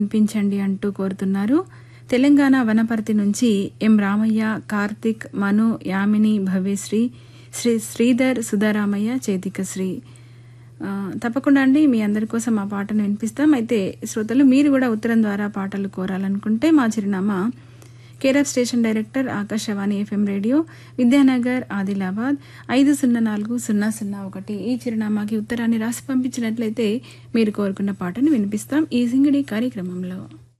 వినిపించండి అంటూ కోరుతున్నారు తెలంగాణ వనపర్తి నుంచి ఎం రామయ్య కార్తిక్ మను యామిని భవ్యశ్రీ శ్రీ శ్రీధర్ సుధారామయ్య చేతికశ్రీ ఆ, తప్పకుండా అండి మీ అందరి కోసం ఆ పాటను వినిపిస్తాం అయితే శ్రోతలు మీరు కూడా ఉత్తరం ద్వారా పాటలు కోరాలనుకుంటే మా చిరునామా care of station director Akashvani FM radio Vidyanagar Adilabad ఐదు సున్నా నాలుగు సున్నా సున్నా ఒకటి ఈ చిరునామాకి ఉత్తరాన్ని రాసి పంపించినట్లయితే మీరు కోరుకున్న పాటను వినిపిస్తాం ఈ సింగిడి కార్యక్రమంలో